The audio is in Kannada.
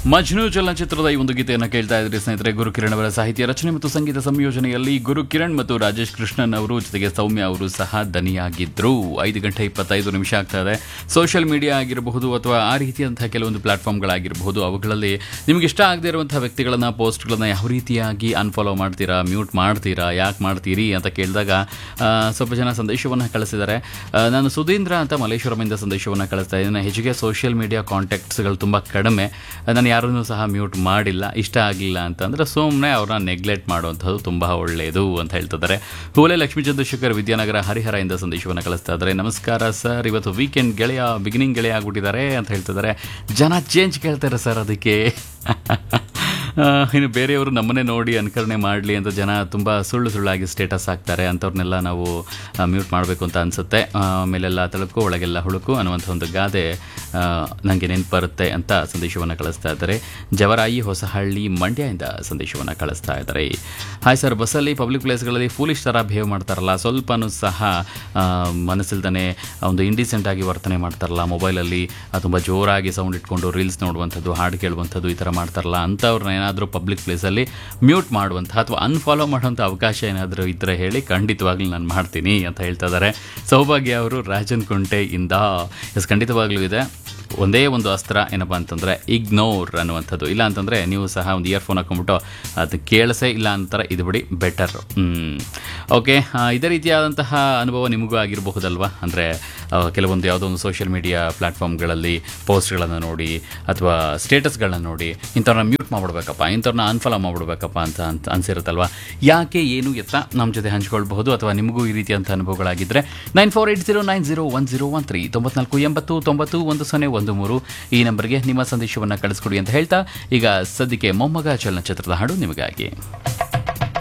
ಮಜ್ನು ಚಲನಚಿತ್ರದ ಈ ಒಂದು ಗೀತೆಯನ್ನು ಕೇಳ್ತಾ ಇದ್ರಿ ಸ್ನೇಹಿತರೆ ಗುರು ಕಿರಣ್ ಅವರ ಸಾಹಿತ್ಯ ರಚನೆ ಮತ್ತು ಸಂಗೀತ ಸಂಯೋಜನೆಯಲ್ಲಿ ಗುರು ಕಿರಣ್ ಮತ್ತು ರಾಜೇಶ್ ಕೃಷ್ಣನ್ ಅವರು ಜೊತೆಗೆ ಸೌಮ್ಯ ಅವರು ಸಹ ದನಿಯಾಗಿದ್ರು ಐದು ಗಂಟೆ ಇಪ್ಪತ್ತೈದು ನಿಮಿಷ ಆಗ್ತಾ ಇದೆ ಸೋಷಿಯಲ್ ಮೀಡಿಯಾ ಆಗಿರಬಹುದು ಅಥವಾ ಆ ರೀತಿಯಂತಹ ಕೆಲವೊಂದು ಪ್ಲಾಟ್ಫಾರ್ಮ್ಗಳಾಗಿರಬಹುದು ಅವುಗಳಲ್ಲಿ ನಿಮ್ಗೆ ಇಷ್ಟ ಆಗದೆ ಇರುವಂತಹ ವ್ಯಕ್ತಿಗಳನ್ನ ಪೋಸ್ಟ್ಗಳನ್ನ ಯಾವ ರೀತಿಯಾಗಿ ಅನ್ಫಾಲೋ ಮಾಡ್ತೀರಾ ಮ್ಯೂಟ್ ಮಾಡ್ತೀರಾ ಯಾಕೆ ಮಾಡ್ತೀರಿ ಅಂತ ಕೇಳಿದಾಗ ಆ, ಸ್ವಲ್ಪ ಜನ ಸಂದೇಶವನ್ನು ಕಳಿಸಿದ್ದಾರೆ ಆ, ನಾನು ಸುಧೀಂದ್ರ ಅಂತ ಮಲ್ಲೇಶ್ವರಮಿಂದ ಸಂದೇಶವನ್ನು ಕಳಿಸ್ತಾ ಇದ್ದೀನಿ ಹೆಚ್ಚಿಗೆ ಸೋಷಿಯಲ್ ಮೀಡಿಯಾ ಕಾಂಟ್ಯಾಕ್ಟ್ಸ್ಗಳು ತುಂಬ ಕಡಿಮೆ ನಾನು ಯಾರನ್ನೂ ಸಹ ಮ್ಯೂಟ್ ಮಾಡಿಲ್ಲ ಇಷ್ಟ ಆಗಲಿಲ್ಲ ಅಂತಂದರೆ ಸುಮ್ಮನೆ ಅವ್ರನ್ನ ನೆಗ್ಲೆಕ್ಟ್ ಮಾಡುವಂಥದ್ದು ತುಂಬ ಒಳ್ಳೆಯದು ಅಂತ ಹೇಳ್ತಿದ್ದಾರೆ ಹೂಲೆ ಲಕ್ಷ್ಮೀ ಚಂದ್ರಶೇಖರ್ ವಿದ್ಯಾನಗರ ಹರಿಹರದಿಂದ ಸಂದೇಶವನ್ನು ಕಳಿಸ್ತಾ ಇದ್ದಾರೆ ನಮಸ್ಕಾರ ಸರ್ ಇವತ್ತು ವೀಕೆಂಡ್ ಗೆಳೆಯ ಬಿಗಿನಿಂಗ್ ಗೆಳೆಯ ಆಗ್ಬಿಟ್ಟಿದ್ದಾರೆ ಅಂತ ಹೇಳ್ತಿದ್ದಾರೆ ಜನ ಚೇಂಜ್ ಕೇಳ್ತಾರೆ ಸರ್ ಅದಕ್ಕೆ ಆ, ಇನ್ನು ಬೇರೆಯವರು ನಮ್ಮನ್ನೇ ನೋಡಿ ಅನುಕರಣೆ ಮಾಡಲಿ ಅಂತ ಜನ ತುಂಬ ಸುಳ್ಳು ಸುಳ್ಳಾಗಿ ಸ್ಟೇಟಸ್ ಹಾಕ್ತಾರೆ ಅಂಥವ್ರನ್ನೆಲ್ಲ ನಾವು ಮ್ಯೂಟ್ ಮಾಡಬೇಕು ಅಂತ ಅನಿಸುತ್ತೆ ಮೇಲೆಲ್ಲ ತಳಕು ಒಳಗೆಲ್ಲ ಹುಳುಕು ಅನ್ನುವಂಥ ಒಂದು ಗಾದೆ ನನಗೆ ನೆನಪು ಬರುತ್ತೆ ಅಂತ ಸಂದೇಶವನ್ನು ಕಳಿಸ್ತಾ ಇದ್ದಾರೆ ಜವರಾಯಿ ಹೊಸಹಳ್ಳಿ ಮಂಡ್ಯದಿಂದ ಸಂದೇಶವನ್ನು ಕಳಿಸ್ತಾ ಇದ್ದಾರೆ ಹಾಯ್ ಸರ್ ಬಸ್ಸಲ್ಲಿ ಪಬ್ಲಿಕ್ ಪ್ಲೇಸ್ಗಳಲ್ಲಿ ಫೂಲಿಶ್ ಥರ ಬಿಹೇವ್ ಮಾಡ್ತಾರಲ್ಲ ಸ್ವಲ್ಪನೂ ಸಹ ಆ, ಮನಸ್ಸಿಲ್ದೇ ಒಂದು ಇಂಡಿಸೆಂಟ್ ಆಗಿ ವರ್ತನೆ ಮಾಡ್ತಾರಲ್ಲ ಮೊಬೈಲಲ್ಲಿ ತುಂಬ ಜೋರಾಗಿ ಸೌಂಡ್ ಇಟ್ಕೊಂಡು ರೀಲ್ಸ್ ನೋಡುವಂಥದ್ದು ಹಾಡು ಕೇಳುವಂಥದ್ದು ಈ ಥರ ಮಾಡ್ತಾರಲ್ಲ ಅಂಥವ್ರನ್ನ ಏನಾದರೂ ಪಬ್ಲಿಕ್ ಪ್ಲೇಸಲ್ಲಿ ಮ್ಯೂಟ್ ಮಾಡುವಂಥ ಅಥವಾ ಅನ್ಫಾಲೋ ಮಾಡುವಂಥ ಅವಕಾಶ ಏನಾದರೂ ಇದ್ದರೆ ಹೇಳಿ ಖಂಡಿತವಾಗ್ಲೂ ನಾನು ಮಾಡ್ತೀನಿ ಅಂತ ಹೇಳ್ತಾ ಇದ್ದಾರೆ ಸೌಭಾಗ್ಯ ಅವರು ರಾಜನ್ ಕುಂಟೆಯಿಂದ ಎಸ್ ಖಂಡಿತವಾಗ್ಲೂ ಇದೆ ಒಂದೇ ಒಂದು ಅಸ್ತ್ರ ಏನಪ್ಪ ಅಂತಂದರೆ ಇಗ್ನೋರ್ ಅನ್ನುವಂಥದ್ದು ಇಲ್ಲ ಅಂತಂದರೆ ನೀವು ಸಹ ಒಂದು ಇಯರ್ಫೋನ್ ಹಾಕೊಂಡ್ಬಿಟ್ಟು ಅದು ಕೇಳಿಸೇ ಇಲ್ಲ ಅಂತಾರೆ ಇದು ಬಿಡಿ ಬೆಟರ್ ಓಕೆ ಇದೇ ರೀತಿಯಾದಂತಹ ಅನುಭವ ನಿಮಗೂ ಆಗಿರಬಹುದಲ್ವಾ ಅಂದರೆ ಕೆಲವೊಂದು ಯಾವುದೋ ಒಂದು ಸೋಷಿಯಲ್ ಮೀಡಿಯಾ ಪ್ಲ್ಯಾಟ್ಫಾರ್ಮ್ಗಳಲ್ಲಿ ಪೋಸ್ಟ್ಗಳನ್ನು ನೋಡಿ ಅಥವಾ ಸ್ಟೇಟಸ್ಗಳನ್ನ ನೋಡಿ ಇಂಥವ್ರನ್ನ ಮ್ಯೂಟ್ ಮಾಡಿಬಿಡ್ಬೇಕಪ್ಪ ಇಂಥವ್ರನ್ನ ಅನ್ಫಾಲೋ ಮಾಡಿಬಿಡ್ಬೇಕಪ್ಪ ಅಂತ ಅಂತ ಅನಿಸಿರುತ್ತಲ್ವಾ ಯಾಕೆ ಏನು ಎತ್ತ ನಮ್ಮ ಜೊತೆ ಹಂಚ್ಕೊಳ್ಬಹುದು ಅಥವಾ ನಿಮಗೂ ಈ ರೀತಿಯಂಥ ಅನುಭವಗಳಾಗಿದ್ದರೆ nine four eight zero nine zero one zero one three ತೊಂಬತ್ನಾಲ್ಕು ಎಂಬತ್ತು ತೊಂಬತ್ತು ಒಂದು ಸೊನ್ನೆ ಒಂದು ಮೂರು ಈ ನಂಬರ್ಗೆ ನಿಮ್ಮ ಸಂದೇಶವನ್ನು ಕಳಿಸ್ಕೊಡಿ ಅಂತ ಹೇಳ್ತಾ ಈಗ ಸದ್ಯಕ್ಕೆ ಮೊಮ್ಮಗ ಚಲನಚಿತ್ರದ ಹಾಡು ನಿಮಗಾಗಿ